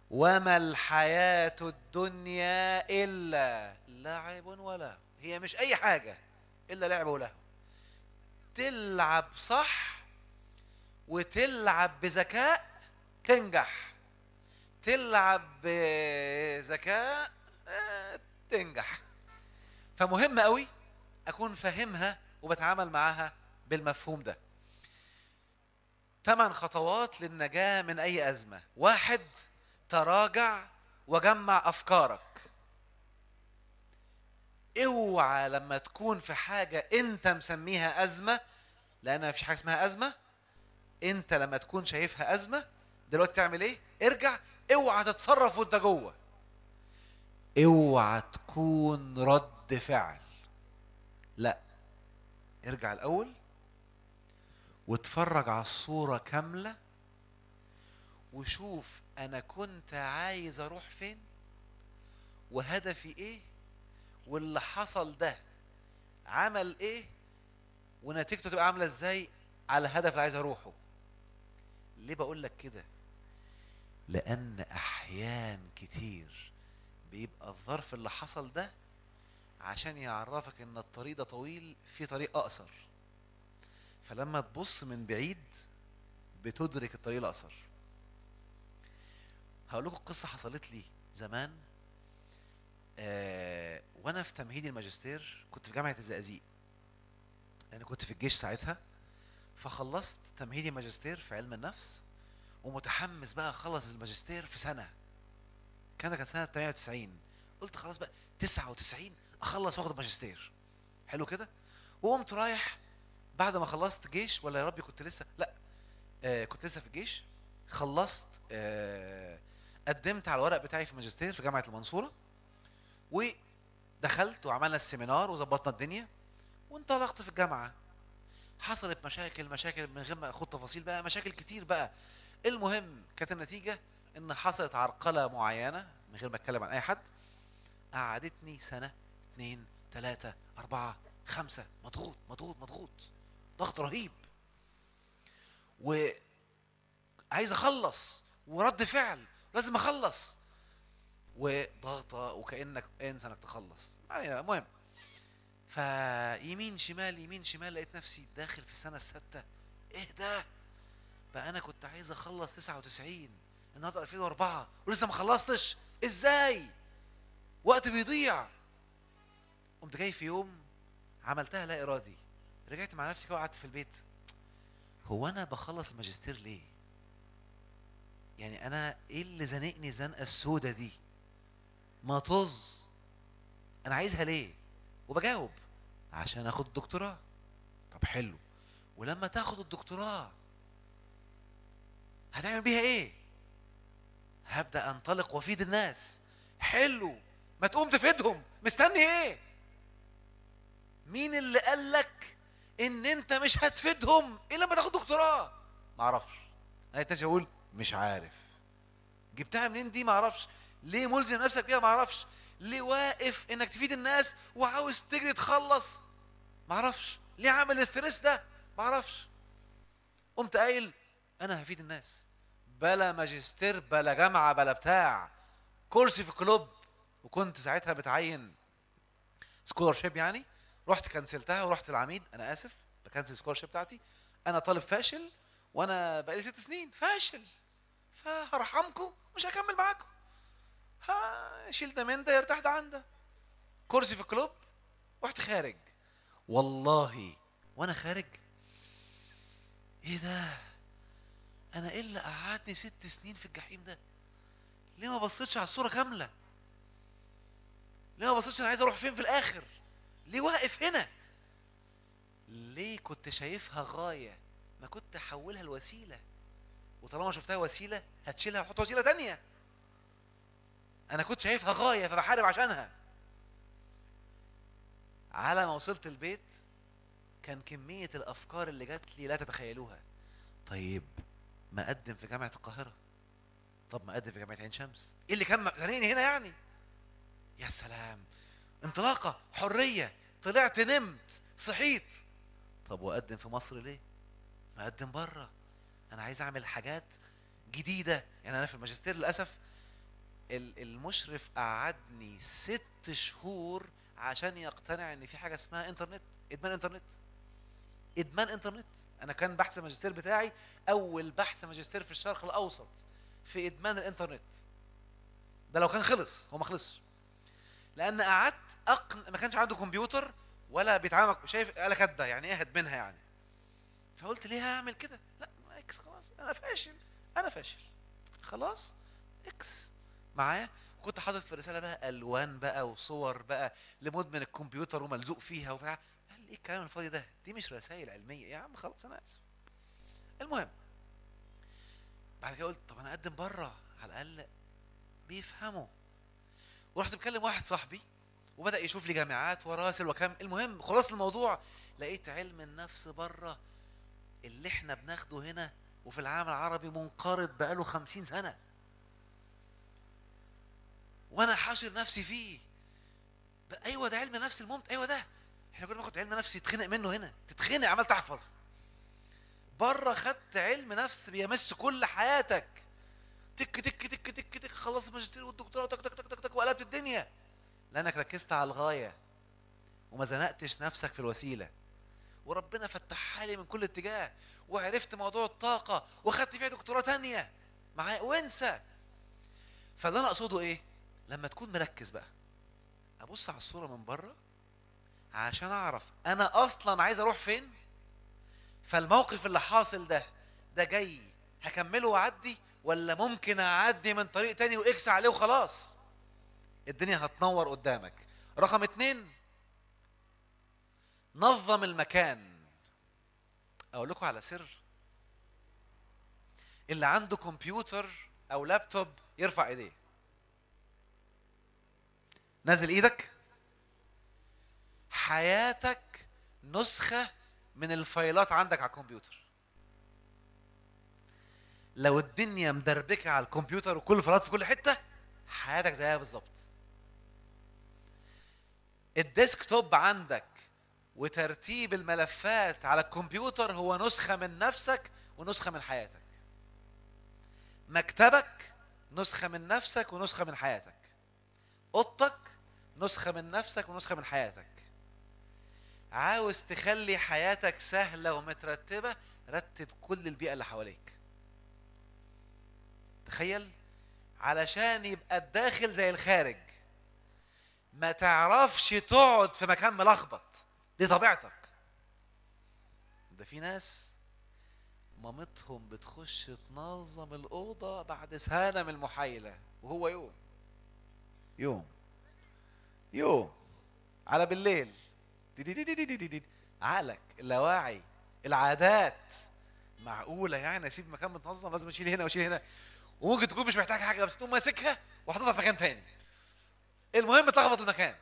وما الحياة الدنيا إلا لعب ولا هي مش أي حاجة إلا لعب وله تلعب صح وتلعب بذكاء تنجح تلعب بذكاء آه، تنجح فمهم قوي اكون فاهمها وبتعامل معاها بالمفهوم ده ثمان خطوات للنجاة من أي أزمة واحد تراجع وجمع أفكارك اوعى لما تكون في حاجة أنت مسميها أزمة لأن مفيش حاجة اسمها أزمة أنت لما تكون شايفها أزمة دلوقتي تعمل إيه؟ ارجع اوعى تتصرف وأنت جوه اوعى تكون رد فعل لا ارجع الأول واتفرج على الصورة كاملة وشوف أنا كنت عايز أروح فين وهدفي إيه واللي حصل ده عمل إيه ونتيجته تبقى عاملة إزاي على الهدف اللي عايز أروحه ليه بقول لك كده لأن أحيان كتير بيبقى الظرف اللي حصل ده عشان يعرفك ان الطريق ده طويل في طريق اقصر فلما تبص من بعيد بتدرك الطريق الاقصر هقول لكم قصه حصلت لي زمان آه وانا في تمهيدي الماجستير كنت في جامعه الزقازيق لان كنت في الجيش ساعتها فخلصت تمهيدي ماجستير في علم النفس ومتحمس بقى اخلص الماجستير في سنه كان ده كان سنه 98 قلت خلاص بقى 99 اخلص واخد ماجستير حلو كده وقمت رايح بعد ما خلصت جيش ولا يا ربي كنت لسه لا آه كنت لسه في الجيش خلصت آه قدمت على الورق بتاعي في الماجستير في جامعه المنصوره ودخلت وعملنا السيمينار وظبطنا الدنيا وانطلقت في الجامعه حصلت مشاكل مشاكل من غير ما اخد تفاصيل بقى مشاكل كتير بقى المهم كانت النتيجه ان حصلت عرقله معينه من غير ما اتكلم عن اي حد قعدتني سنه اثنين ثلاثة أربعة خمسة مضغوط مضغوط مضغوط ضغط رهيب وعايز أخلص ورد فعل لازم أخلص وضغطة وكأنك انسى انك تخلص يعني المهم فيمين شمال يمين شمال لقيت نفسي داخل في السنة السادسة ايه ده بقى انا كنت عايز اخلص 99 النهارده 2004 ولسه ما خلصتش ازاي وقت بيضيع قمت جاي في يوم عملتها لا ارادي رجعت مع نفسي كده وقعدت في البيت هو انا بخلص الماجستير ليه يعني انا ايه اللي زنقني الزنقه السودة دي ما طز انا عايزها ليه وبجاوب عشان اخد الدكتوراه طب حلو ولما تاخد الدكتوراه هتعمل بيها ايه هبدا انطلق وافيد الناس حلو ما تقوم تفيدهم مستني ايه مين اللي قال لك ان انت مش هتفيدهم الا لما تاخد دكتوراه ما اعرفش انا تاني اقول مش عارف جبتها منين دي ما اعرفش ليه ملزم نفسك بيها ما اعرفش ليه واقف انك تفيد الناس وعاوز تجري تخلص ما اعرفش ليه عامل الاسترس ده ما اعرفش قمت قايل انا هفيد الناس بلا ماجستير بلا جامعه بلا بتاع كرسي في كلوب وكنت ساعتها بتعين سكولرشيب يعني رحت كنسلتها ورحت العميد انا اسف بكنسل السكولرشيب بتاعتي انا طالب فاشل وانا بقالي ست سنين فاشل فهرحمكم مش هكمل معاكم ها شيل ده من ده يرتاح ده عن ده كرسي في الكلوب رحت خارج والله وانا خارج ايه ده انا ايه اللي قعدني ست سنين في الجحيم ده ليه ما بصيتش على الصوره كامله ليه ما بصيتش انا عايز اروح فين في الاخر ليه واقف هنا ليه كنت شايفها غايه ما كنت احولها لوسيله وطالما شفتها وسيله هتشيلها وحط وسيله تانية انا كنت شايفها غايه فبحارب عشانها على ما وصلت البيت كان كميه الافكار اللي جات لي لا تتخيلوها طيب ما اقدم في جامعه القاهره طب ما اقدم في جامعه عين شمس ايه اللي كان زنقني هنا يعني يا سلام انطلاقه حريه طلعت نمت صحيت طب واقدم في مصر ليه ما اقدم بره انا عايز اعمل حاجات جديده يعني انا في الماجستير للاسف ال- المشرف قعدني ست شهور عشان يقتنع ان في حاجه اسمها انترنت ادمان انترنت ادمان انترنت انا كان بحث الماجستير بتاعي اول بحث ماجستير في الشرق الاوسط في ادمان الانترنت ده لو كان خلص هو ما خلصش لان قعدت أقن... ما كانش عنده كمبيوتر ولا بيتعامل شايف آلة كاتبه يعني ايه هدمنها يعني فقلت ليه هعمل كده لا اكس خلاص انا فاشل انا فاشل خلاص اكس معايا كنت حاطط في الرساله بقى الوان بقى وصور بقى لمدمن الكمبيوتر وملزوق فيها وبتاع قال لي ايه الكلام الفاضي ده دي مش رسائل علميه يا عم خلاص انا اسف المهم بعد كده قلت طب انا اقدم بره على الاقل بيفهموا ورحت مكلم واحد صاحبي وبدا يشوف لي جامعات وراسل وكم المهم خلاص الموضوع لقيت علم النفس بره اللي احنا بناخده هنا وفي العالم العربي منقرض بقاله خمسين سنة وانا حاشر نفسي فيه ده ايوه ده علم نفس الممتع ايوه ده احنا كنا بناخد علم نفس يتخنق منه هنا تتخنق عمال تحفظ بره خدت علم نفس بيمس كل حياتك تك تك تك تك تك خلصت الماجستير والدكتوراه تك تك تك تك تك وقلبت الدنيا لانك ركزت على الغايه وما زنقتش نفسك في الوسيله وربنا فتحها لي من كل اتجاه وعرفت موضوع الطاقة واخدت فيها دكتوراه تانية معايا وانسى فاللي انا اقصده ايه لما تكون مركز بقى ابص على الصورة من بره عشان اعرف انا اصلا عايز اروح فين فالموقف اللي حاصل ده ده جاي هكمله واعدي ولا ممكن اعدي من طريق تاني واكس عليه وخلاص الدنيا هتنور قدامك رقم اتنين نظم المكان اقول لكم على سر اللي عنده كمبيوتر او لابتوب يرفع ايديه نزل ايدك حياتك نسخة من الفايلات عندك على الكمبيوتر لو الدنيا مدربكة على الكمبيوتر وكل الفايلات في كل حتة حياتك زيها بالظبط الديسكتوب عندك وترتيب الملفات على الكمبيوتر هو نسخة من نفسك ونسخة من حياتك مكتبك نسخة من نفسك ونسخة من حياتك اوضتك نسخة من نفسك ونسخة من حياتك عاوز تخلي حياتك سهلة ومترتبة رتب كل البيئة اللي حواليك تخيل علشان يبقى الداخل زي الخارج ما تعرفش تقعد في مكان ملخبط دي طبيعتك ده في ناس مامتهم بتخش تنظم الأوضة بعد سنة من المحايلة وهو يوم يوم يوم على بالليل دي دي دي دي دي دي دي. عقلك اللاواعي العادات معقولة يعني اسيب مكان متنظم لازم اشيل هنا واشيل هنا وممكن تكون مش محتاج حاجة بس تقوم ماسكها وحاططها في مكان تاني المهم تلخبط المكان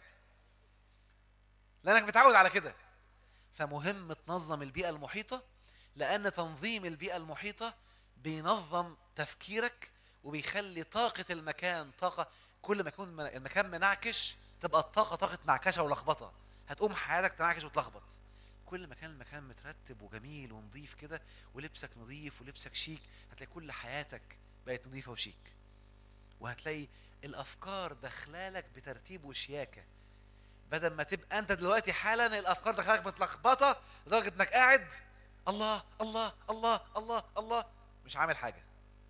لانك متعود على كده فمهم تنظم البيئة المحيطة لأن تنظيم البيئة المحيطة بينظم تفكيرك وبيخلي طاقة المكان طاقة كل ما يكون المكان منعكش تبقى الطاقة طاقة معكشة ولخبطة هتقوم حياتك تنعكش وتلخبط كل ما كان المكان مترتب وجميل ونظيف كده ولبسك نظيف ولبسك شيك هتلاقي كل حياتك بقت نظيفة وشيك وهتلاقي الأفكار داخلالك بترتيب وشياكة بدل ما تبقى انت دلوقتي حالا الافكار داخلك متلخبطه لدرجه انك قاعد الله الله الله الله الله مش عامل حاجه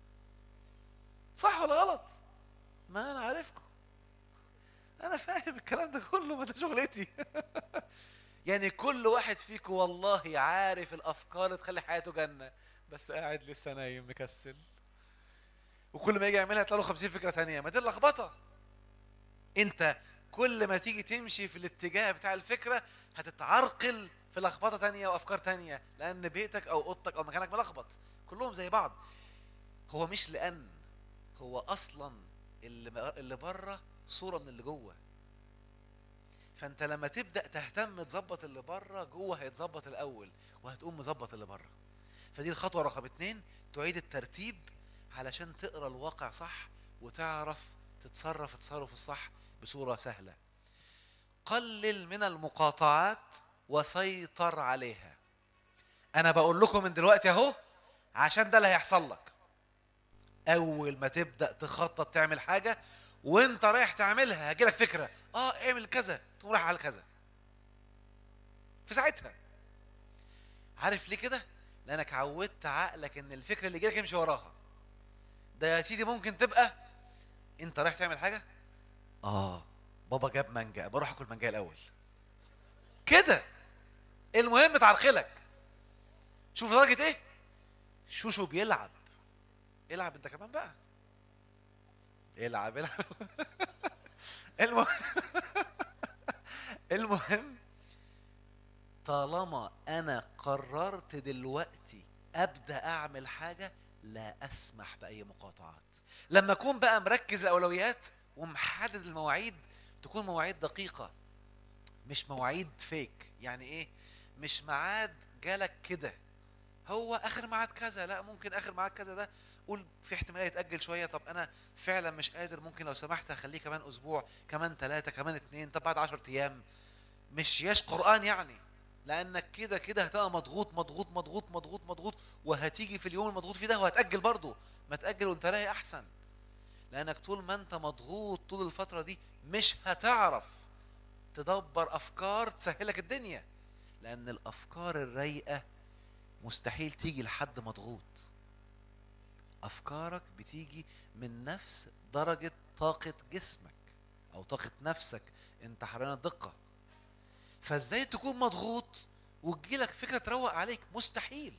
صح ولا غلط ما انا عارفكم انا فاهم الكلام ده كله ما ده شغلتي يعني كل واحد فيكم والله عارف الافكار اللي تخلي حياته جنه بس قاعد لسه نايم مكسل وكل ما يجي يعملها يطلع له 50 فكره ثانيه ما دي اللخبطه انت كل ما تيجي تمشي في الاتجاه بتاع الفكره هتتعرقل في لخبطه تانية وافكار تانية لان بيتك او اوضتك او مكانك ملخبط كلهم زي بعض هو مش لان هو اصلا اللي اللي بره صوره من اللي جوه فانت لما تبدا تهتم تظبط اللي بره جوه هيتظبط الاول وهتقوم مظبط اللي بره فدي الخطوه رقم اتنين تعيد الترتيب علشان تقرا الواقع صح وتعرف تتصرف التصرف الصح بصورة سهلة قلل من المقاطعات وسيطر عليها أنا بقول لكم من دلوقتي أهو عشان ده اللي هيحصل لك أول ما تبدأ تخطط تعمل حاجة وانت رايح تعملها هجيلك فكره اه اعمل كذا تقوم رايح على كذا في ساعتها عارف ليه كده لانك عودت عقلك ان الفكره اللي جالك يمشي وراها ده يا سيدي ممكن تبقى انت رايح تعمل حاجه اه بابا جاب مانجا بروح اكل مانجا الاول كده المهم تعرقلك شوف درجه ايه شوشو بيلعب العب انت كمان بقى العب العب المهم المهم طالما انا قررت دلوقتي ابدا اعمل حاجه لا اسمح باي مقاطعات لما اكون بقى مركز الاولويات ومحدد المواعيد تكون مواعيد دقيقه مش مواعيد فيك يعني ايه مش ميعاد جالك كده هو اخر ميعاد كذا لا ممكن اخر ميعاد كذا ده قول في احتماليه يتاجل شويه طب انا فعلا مش قادر ممكن لو سمحت اخليه كمان اسبوع كمان ثلاثه كمان اتنين طب بعد 10 ايام مش ياش قران يعني لانك كده كده هتبقى مضغوط مضغوط مضغوط مضغوط مضغوط وهتيجي في اليوم المضغوط فيه ده وهتاجل برضه ما تاجل وانت رايق احسن لانك طول ما انت مضغوط طول الفتره دي مش هتعرف تدبر افكار تسهلك الدنيا لان الافكار الرايقه مستحيل تيجي لحد مضغوط افكارك بتيجي من نفس درجه طاقه جسمك او طاقه نفسك انت حرينا الدقه فازاي تكون مضغوط وتجيلك فكره تروق عليك مستحيل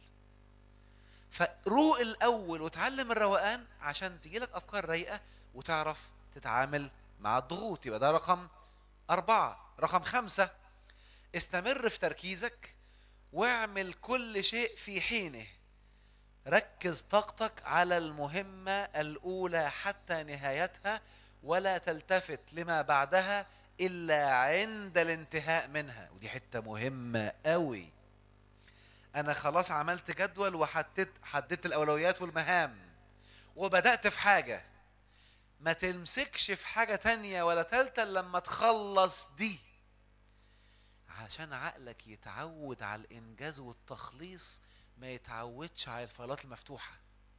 فروق الاول وتعلم الروقان عشان تجيلك افكار رايقه وتعرف تتعامل مع الضغوط يبقى ده رقم أربعة رقم خمسة استمر في تركيزك واعمل كل شيء في حينه ركز طاقتك على المهمة الأولى حتى نهايتها ولا تلتفت لما بعدها إلا عند الانتهاء منها ودي حتة مهمة قوي أنا خلاص عملت جدول وحددت حددت الأولويات والمهام وبدأت في حاجة ما تمسكش في حاجة تانية ولا تالتة إلا لما تخلص دي عشان عقلك يتعود على الإنجاز والتخليص ما يتعودش على الفايلات المفتوحة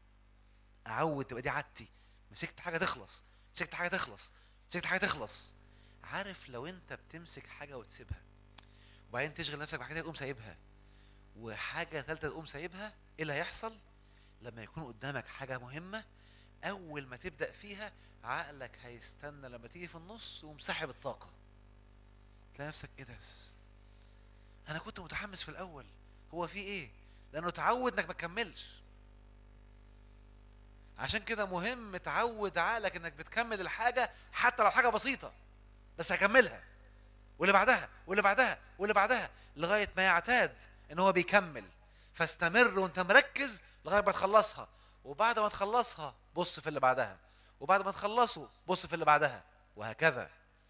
أعود تبقى دي عادتي مسكت حاجة تخلص مسكت حاجة تخلص مسكت حاجة تخلص عارف لو أنت بتمسك حاجة وتسيبها وبعدين تشغل نفسك بحاجة تقوم سايبها وحاجة ثالثة تقوم سايبها إيه اللي هيحصل؟ لما يكون قدامك حاجة مهمة أول ما تبدأ فيها عقلك هيستنى لما تيجي في النص ومسحب الطاقة تلاقي نفسك إيه ده؟ أنا كنت متحمس في الأول هو في إيه؟ لأنه اتعود إنك ما تكملش عشان كده مهم تعود عقلك إنك بتكمل الحاجة حتى لو حاجة بسيطة بس هكملها واللي بعدها واللي بعدها واللي بعدها لغاية ما يعتاد إن هو بيكمل فاستمر وأنت مركز لغاية ما تخلصها وبعد ما تخلصها بص في اللي بعدها وبعد ما تخلصه بص في اللي بعدها وهكذا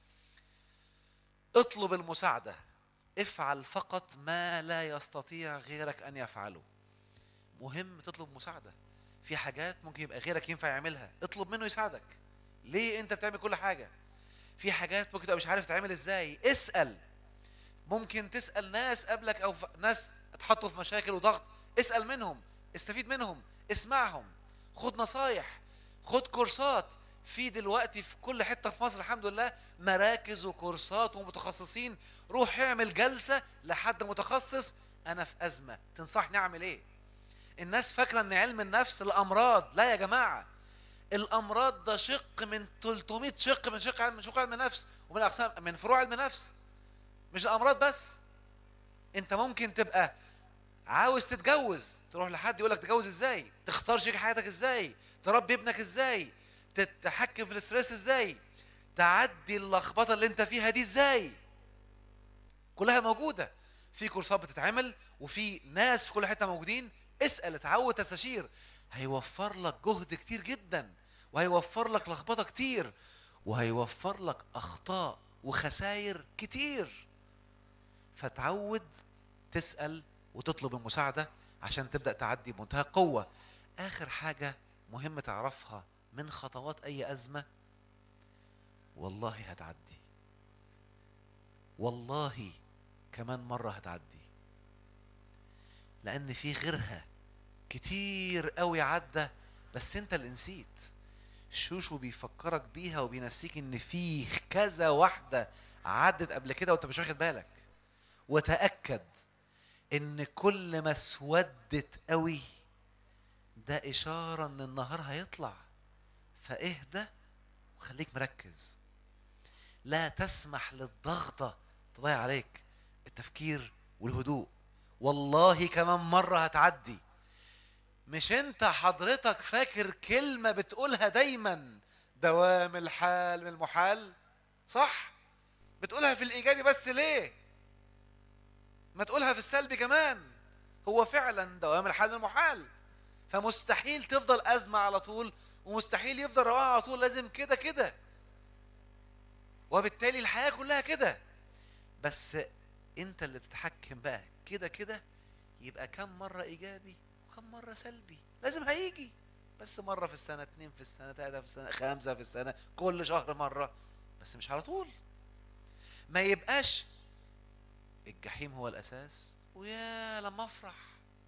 اطلب المساعدة افعل فقط ما لا يستطيع غيرك أن يفعله مهم تطلب مساعدة في حاجات ممكن يبقى غيرك ينفع يعملها اطلب منه يساعدك ليه انت بتعمل كل حاجة في حاجات ممكن تبقى مش عارف تعمل ازاي اسأل ممكن تسأل ناس قبلك او ناس اتحطوا في مشاكل وضغط اسأل منهم استفيد منهم اسمعهم خد نصايح خد كورسات في دلوقتي في كل حته في مصر الحمد لله مراكز وكورسات ومتخصصين روح اعمل جلسه لحد متخصص انا في ازمه تنصحني اعمل ايه الناس فاكره ان علم النفس الامراض لا يا جماعه الامراض ده شق من 300 شق من شق علم من شق علم النفس ومن اقسام من فروع علم النفس مش الامراض بس انت ممكن تبقى عاوز تتجوز تروح لحد يقول لك تتجوز ازاي تختار شريك حياتك ازاي تربي ابنك ازاي تتحكم في الاستريس ازاي تعدي اللخبطه اللي انت فيها دي ازاي كلها موجوده في كورسات بتتعمل وفي ناس في كل حته موجودين اسال اتعود تستشير هيوفر لك جهد كتير جدا وهيوفر لك لخبطه كتير وهيوفر لك اخطاء وخسائر كتير فتعود تسال وتطلب المساعده عشان تبدا تعدي بمنتهى القوه اخر حاجه مهم تعرفها من خطوات اي ازمه والله هتعدي والله كمان مره هتعدي لان في غيرها كتير قوي عدى بس انت اللي نسيت شوشو بيفكرك بيها وبينسيك ان في كذا واحده عدت قبل كده وانت مش واخد بالك وتاكد ان كل ما اسودت قوي ده اشاره ان النهار هيطلع فاهدى وخليك مركز لا تسمح للضغطه تضيع عليك التفكير والهدوء والله كمان مره هتعدي مش انت حضرتك فاكر كلمة بتقولها دايما دوام الحال من المحال صح بتقولها في الإيجابي بس ليه ما تقولها في السلبي كمان هو فعلا دوام الحال من المحال فمستحيل تفضل أزمة على طول ومستحيل يفضل رواقة على طول لازم كده كده وبالتالي الحياة كلها كده بس انت اللي بتتحكم بقى كده كده يبقى كم مرة إيجابي كم مرة سلبي لازم هيجي بس مرة في السنة اتنين في السنة تلاتة في السنة خمسة في السنة كل شهر مرة بس مش على طول ما يبقاش الجحيم هو الأساس ويا لما أفرح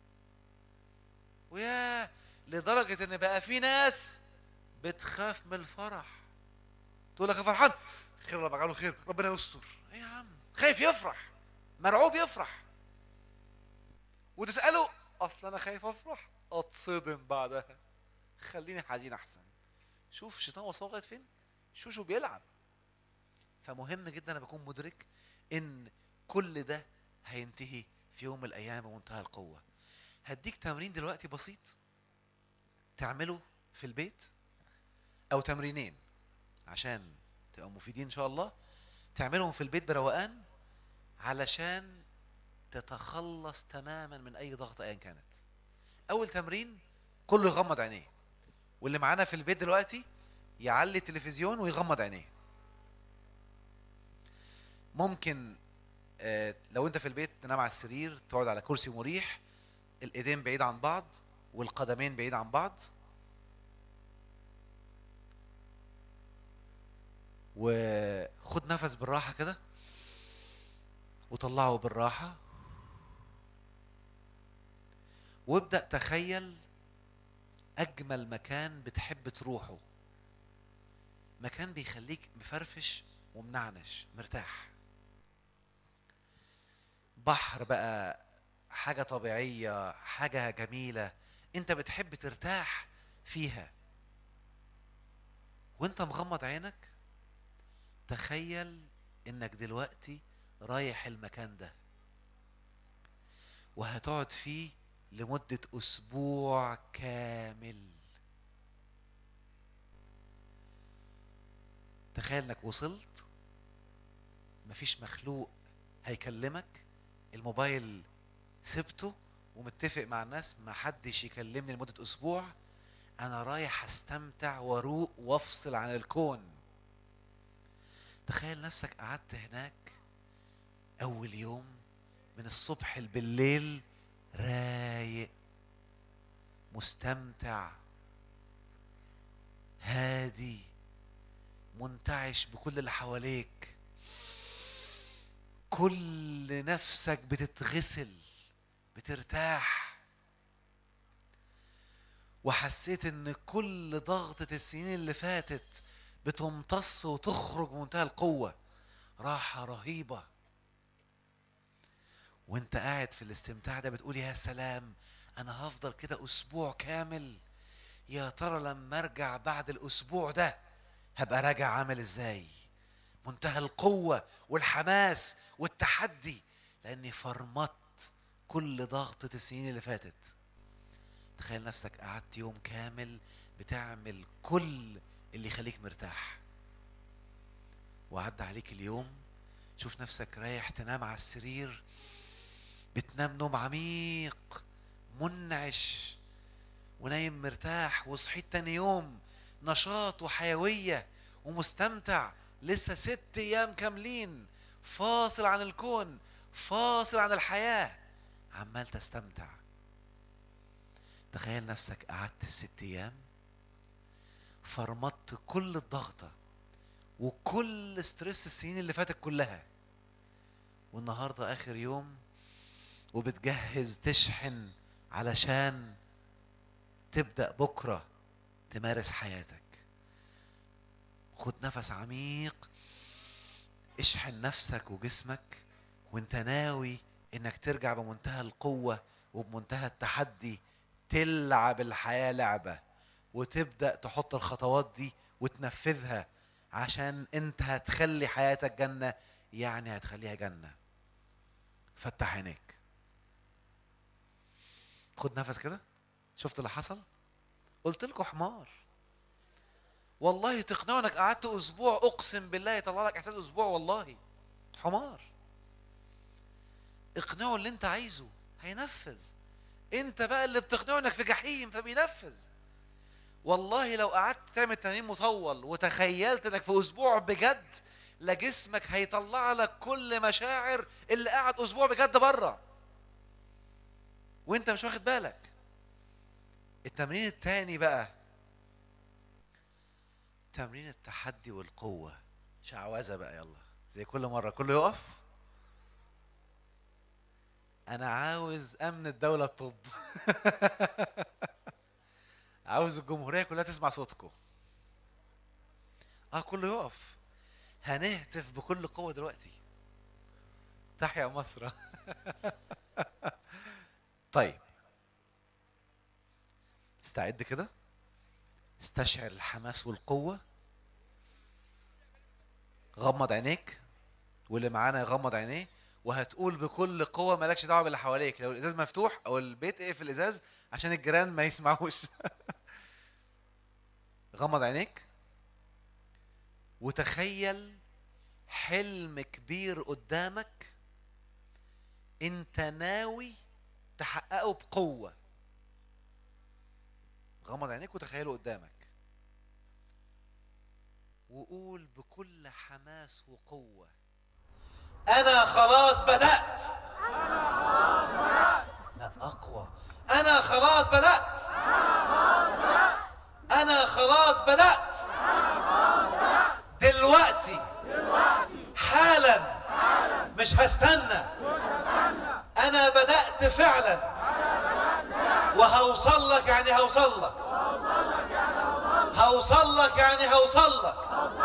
ويا لدرجة إن بقى في ناس بتخاف من الفرح تقول لك يا فرحان خير الله بجعله خير ربنا يستر ايه يا عم خايف يفرح مرعوب يفرح وتسأله اصل انا خايف افرح اتصدم بعدها خليني حزين احسن شوف الشيطان وصل لغايه فين شو شو بيلعب فمهم جدا انا بكون مدرك ان كل ده هينتهي في يوم من الايام بمنتهى القوه هديك تمرين دلوقتي بسيط تعمله في البيت او تمرينين عشان تبقى مفيدين ان شاء الله تعملهم في البيت بروقان علشان تتخلص تماما من اي ضغط ايا كانت اول تمرين كله يغمض عينيه واللي معانا في البيت دلوقتي يعلي التلفزيون ويغمض عينيه ممكن آه، لو انت في البيت تنام على السرير تقعد على كرسي مريح الايدين بعيد عن بعض والقدمين بعيد عن بعض وخد نفس بالراحه كده وطلعه بالراحه وابدأ تخيل أجمل مكان بتحب تروحه مكان بيخليك مفرفش ومنعنش مرتاح بحر بقى حاجة طبيعية حاجة جميلة انت بتحب ترتاح فيها وانت مغمض عينك تخيل انك دلوقتي رايح المكان ده وهتقعد فيه لمدة أسبوع كامل تخيل انك وصلت مفيش مخلوق هيكلمك الموبايل سبته ومتفق مع الناس ما حدش يكلمني لمدة أسبوع أنا رايح أستمتع وأروق وأفصل عن الكون تخيل نفسك قعدت هناك أول يوم من الصبح بالليل رايق مستمتع هادي منتعش بكل اللي حواليك كل نفسك بتتغسل بترتاح وحسيت ان كل ضغطة السنين اللي فاتت بتمتص وتخرج بمنتهى القوة راحة رهيبة وانت قاعد في الاستمتاع ده بتقول يا سلام انا هفضل كده اسبوع كامل يا ترى لما ارجع بعد الاسبوع ده هبقى راجع عامل ازاي منتهى القوة والحماس والتحدي لاني فرمت كل ضغطة السنين اللي فاتت تخيل نفسك قعدت يوم كامل بتعمل كل اللي يخليك مرتاح وعدى عليك اليوم شوف نفسك رايح تنام على السرير بتنام نوم عميق منعش ونايم مرتاح وصحيت تاني يوم نشاط وحيوية ومستمتع لسه ست أيام كاملين فاصل عن الكون فاصل عن الحياة عمال تستمتع تخيل نفسك قعدت الست أيام فرمطت كل الضغطة وكل ستريس السنين اللي فاتت كلها والنهارده آخر يوم وبتجهز تشحن علشان تبدأ بكرة تمارس حياتك خد نفس عميق اشحن نفسك وجسمك وانت ناوي انك ترجع بمنتهى القوة وبمنتهى التحدي تلعب الحياة لعبة وتبدأ تحط الخطوات دي وتنفذها عشان انت هتخلي حياتك جنة يعني هتخليها جنة فتح عينيك خد نفس كده شفت اللي حصل قلت لكم حمار والله تقنعوا انك قعدت اسبوع اقسم بالله يطلع لك احساس اسبوع والله حمار اقنعه اللي انت عايزه هينفذ انت بقى اللي بتقنعه انك في جحيم فبينفذ والله لو قعدت تعمل تمرين مطول وتخيلت انك في اسبوع بجد لجسمك هيطلع لك كل مشاعر اللي قاعد اسبوع بجد بره وانت مش واخد بالك التمرين التاني بقى تمرين التحدي والقوة شعوذة بقى يلا زي كل مرة كله يقف أنا عاوز أمن الدولة الطب عاوز الجمهورية كلها تسمع صوتكم اه كله يقف هنهتف بكل قوة دلوقتي تحيا مصر طيب استعد كده استشعر الحماس والقوة غمض عينيك واللي معانا يغمض عينيه وهتقول بكل قوة مالكش دعوة باللي حواليك لو الإزاز مفتوح أو البيت اقفل الإزاز عشان الجيران ما يسمعوش غمض عينيك وتخيل حلم كبير قدامك انت ناوي تحققه بقوة غمض عينيك وتخيله قدامك وقول بكل حماس وقوة أنا خلاص بدأت أنا خلاص بدأت لا أقوى أنا خلاص بدأت أنا خلاص بدأت دلوقتي حالا مش هستنى أنا بدأت فعلا وهوصل لك يعني هوصل لك هوصل لك يعني هوصل لك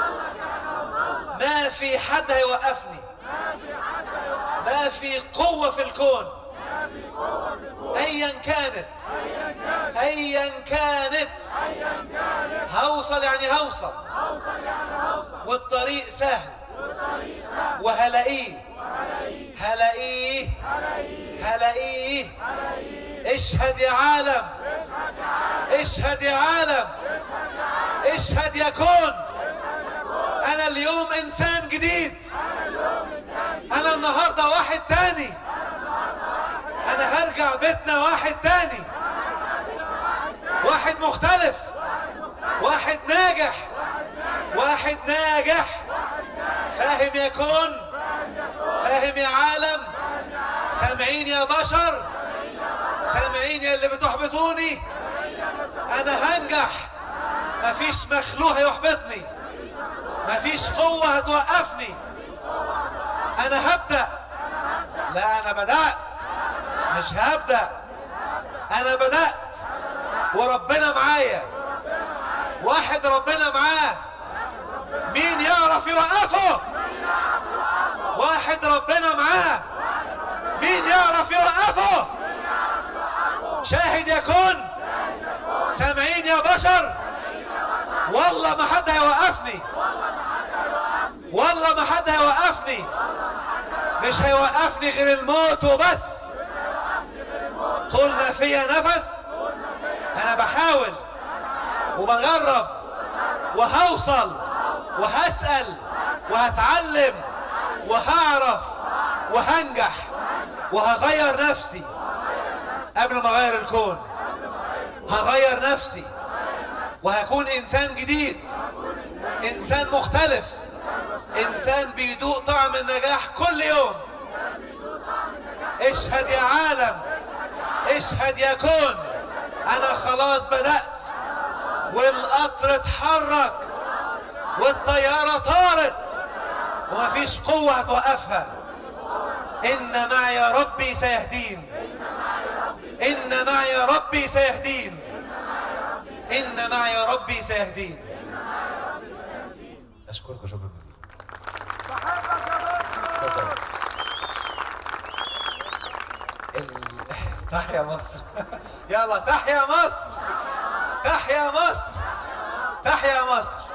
ما في حد هيوقفني ما في قوة في الكون ايا كانت ايا كانت هوصل يعني هوصل والطريق سهل وهلاقيه هلاقيه هلاقيه اشهد يا عالم اشهد يا عالم اشهد يا كون انا اليوم انسان جديد انا النهارده واحد تاني انا هرجع بيتنا واحد تاني واحد مختلف واحد ناجح واحد ناجح فاهم يا كون فاهم يا عالم سامعين يا بشر سامعين يا اللي بتحبطوني انا هنجح مفيش مخلوق هيحبطني مفيش قوة هتوقفني انا هبدأ لا انا بدأت مش هبدأ انا بدأت وربنا معايا واحد ربنا معاه مين يعرف يوقفه واحد ربنا معاه مين يعرف يوقفه شاهد يكون سامعين يا بشر والله ما حد هيوقفني والله ما حد هيوقفني مش هيوقفني غير الموت وبس طول ما فيا نفس انا بحاول وبجرب وهوصل وهسأل وهتعلم وهعرف وهنجح وهغير نفسي قبل ما اغير الكون هغير نفسي وهكون انسان جديد انسان مختلف انسان بيدوق طعم النجاح كل يوم اشهد يا عالم اشهد يا كون انا خلاص بدأت والقطر اتحرك والطيارة طارت ومفيش قوة هتوقفها إن معي ربي سيهدين إن معي ربي سيهدين إن معي ربي سيهدين اشكركم شكرا جزيلا بحبك يا مصر اتفضل. ال- تحيا مصر يلا تحيا مصر تحيا مصر تحيا مصر